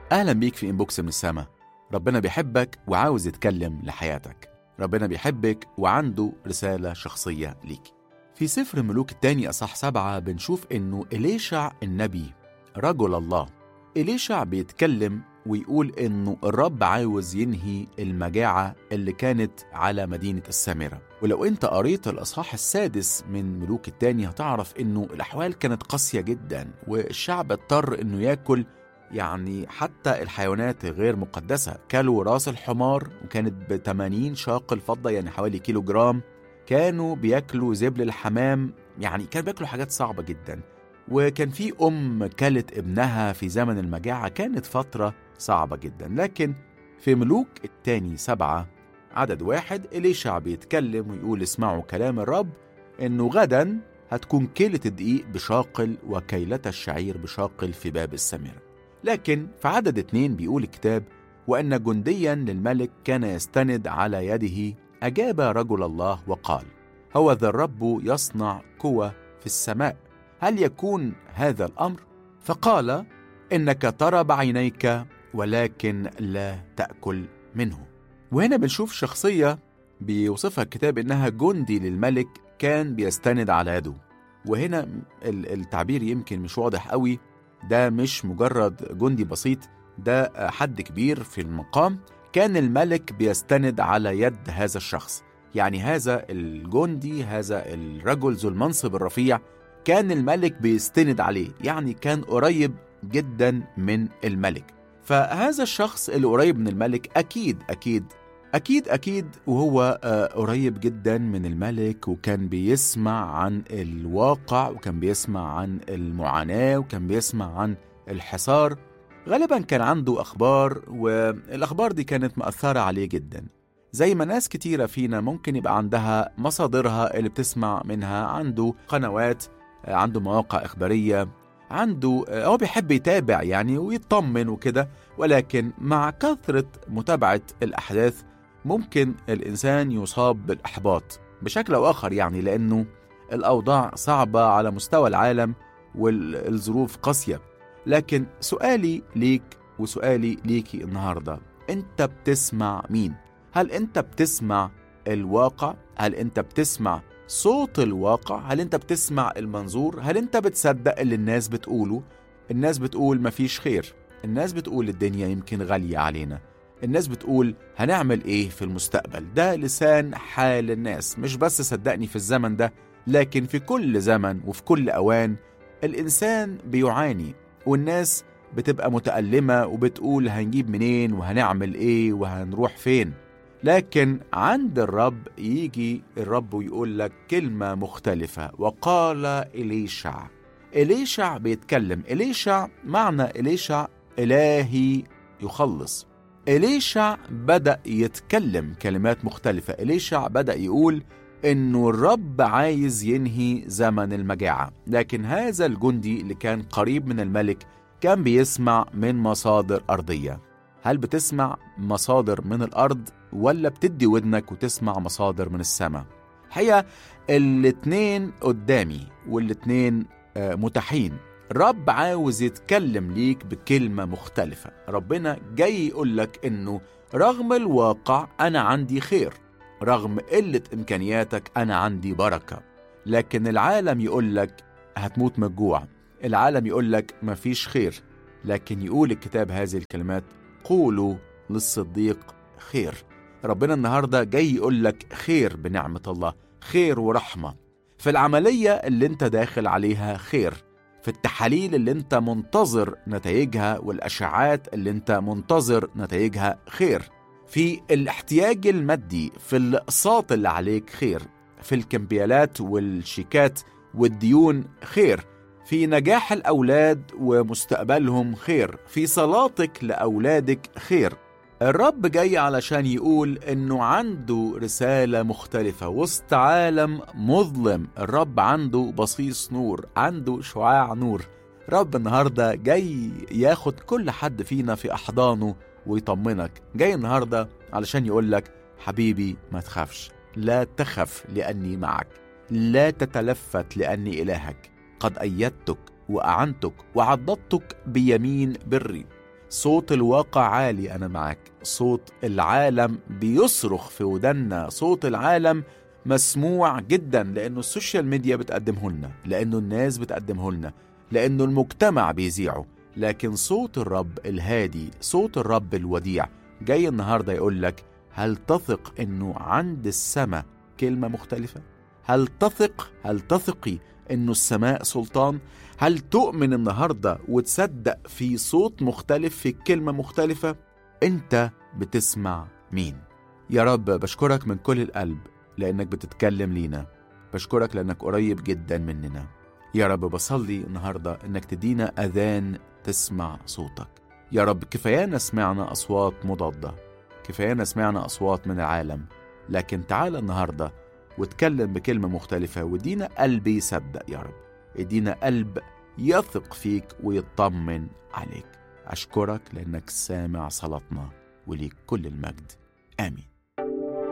أهلا بيك في إنبوكس من السما ربنا بيحبك وعاوز يتكلم لحياتك ربنا بيحبك وعنده رسالة شخصية ليك في سفر ملوك التاني أصح سبعة بنشوف إنه إليشع النبي رجل الله إليشع بيتكلم ويقول إنه الرب عاوز ينهي المجاعة اللي كانت على مدينة السامرة ولو أنت قريت الأصحاح السادس من ملوك التاني هتعرف إنه الأحوال كانت قاسية جدا والشعب اضطر إنه ياكل يعني حتى الحيوانات غير مقدسة كلوا راس الحمار وكانت ب 80 شاقل فضة يعني حوالي كيلو جرام كانوا بياكلوا زبل الحمام يعني كانوا بياكلوا حاجات صعبة جدا وكان في أم كلت ابنها في زمن المجاعة كانت فترة صعبة جدا لكن في ملوك التاني سبعة عدد واحد إليشع بيتكلم ويقول اسمعوا كلام الرب إنه غدا هتكون كيلة الدقيق بشاقل وكيلة الشعير بشاقل في باب السامرة لكن في عدد اتنين بيقول الكتاب وأن جنديا للملك كان يستند على يده أجاب رجل الله وقال هو ذا الرب يصنع قوة في السماء هل يكون هذا الأمر؟ فقال إنك ترى بعينيك ولكن لا تأكل منه وهنا بنشوف شخصية بيوصفها الكتاب إنها جندي للملك كان بيستند على يده وهنا التعبير يمكن مش واضح قوي ده مش مجرد جندي بسيط ده حد كبير في المقام كان الملك بيستند على يد هذا الشخص يعني هذا الجندي هذا الرجل ذو المنصب الرفيع كان الملك بيستند عليه يعني كان قريب جدا من الملك فهذا الشخص اللي قريب من الملك أكيد أكيد أكيد أكيد وهو قريب جدا من الملك وكان بيسمع عن الواقع وكان بيسمع عن المعاناة وكان بيسمع عن الحصار غالبا كان عنده أخبار والأخبار دي كانت مأثرة عليه جدا زي ما ناس كتيرة فينا ممكن يبقى عندها مصادرها اللي بتسمع منها عنده قنوات عنده مواقع إخبارية عنده هو بيحب يتابع يعني ويطمن وكده ولكن مع كثرة متابعة الأحداث ممكن الإنسان يصاب بالإحباط بشكل أو آخر يعني لأنه الأوضاع صعبة على مستوى العالم والظروف قاسية لكن سؤالي ليك وسؤالي ليكي النهاردة أنت بتسمع مين؟ هل أنت بتسمع الواقع؟ هل أنت بتسمع صوت الواقع؟ هل أنت بتسمع المنظور؟ هل أنت بتصدق اللي الناس بتقوله؟ الناس بتقول مفيش خير الناس بتقول الدنيا يمكن غالية علينا الناس بتقول هنعمل ايه في المستقبل ده لسان حال الناس مش بس صدقني في الزمن ده لكن في كل زمن وفي كل اوان الانسان بيعاني والناس بتبقى متألمة وبتقول هنجيب منين وهنعمل ايه وهنروح فين لكن عند الرب يجي الرب ويقول لك كلمة مختلفة وقال إليشع إليشع بيتكلم إليشع معنى إليشع إلهي يخلص إليشع بدأ يتكلم كلمات مختلفة إليشع بدأ يقول إنه الرب عايز ينهي زمن المجاعة لكن هذا الجندي اللي كان قريب من الملك كان بيسمع من مصادر أرضية هل بتسمع مصادر من الأرض ولا بتدي ودنك وتسمع مصادر من السماء هي الاتنين قدامي والاتنين متاحين الرب عاوز يتكلم ليك بكلمة مختلفة ربنا جاي يقولك إنه رغم الواقع أنا عندي خير رغم قلة إمكانياتك أنا عندي بركة لكن العالم يقولك هتموت من الجوع العالم يقولك مفيش خير لكن يقول الكتاب هذه الكلمات قولوا للصديق خير ربنا النهاردة جاي يقولك خير بنعمة الله خير ورحمة في العملية اللي انت داخل عليها خير في التحاليل اللي انت منتظر نتائجها والاشعاعات اللي انت منتظر نتائجها خير في الاحتياج المادي في الاقساط اللي عليك خير في الكمبيالات والشيكات والديون خير في نجاح الاولاد ومستقبلهم خير في صلاتك لاولادك خير الرب جاي علشان يقول انه عنده رسالة مختلفة وسط عالم مظلم الرب عنده بصيص نور عنده شعاع نور رب النهاردة جاي ياخد كل حد فينا في أحضانه ويطمنك جاي النهاردة علشان يقولك حبيبي ما تخافش لا تخف لأني معك لا تتلفت لأني إلهك قد أيدتك وأعنتك وعضدتك بيمين بري صوت الواقع عالي أنا معاك صوت العالم بيصرخ في ودنا صوت العالم مسموع جدا لأنه السوشيال ميديا بتقدمه لنا لأنه الناس بتقدمه لنا لأنه المجتمع بيذيعه لكن صوت الرب الهادي صوت الرب الوديع جاي النهاردة يقول لك هل تثق أنه عند السماء كلمة مختلفة؟ هل تثق هل تثقي أنه السماء سلطان؟ هل تؤمن النهاردة وتصدق في صوت مختلف في كلمة مختلفة؟ أنت بتسمع مين؟ يا رب بشكرك من كل القلب لأنك بتتكلم لينا بشكرك لأنك قريب جدا مننا يا رب بصلي النهاردة إنك تدينا أذان تسمع صوتك يا رب كفايانا سمعنا أصوات مضادة كفايانا سمعنا أصوات من العالم لكن تعال النهاردة واتكلم بكلمة مختلفة ودينا قلب يصدق يا رب ادينا قلب يثق فيك ويطمن عليك أشكرك لأنك سامع صلاتنا وليك كل المجد آمين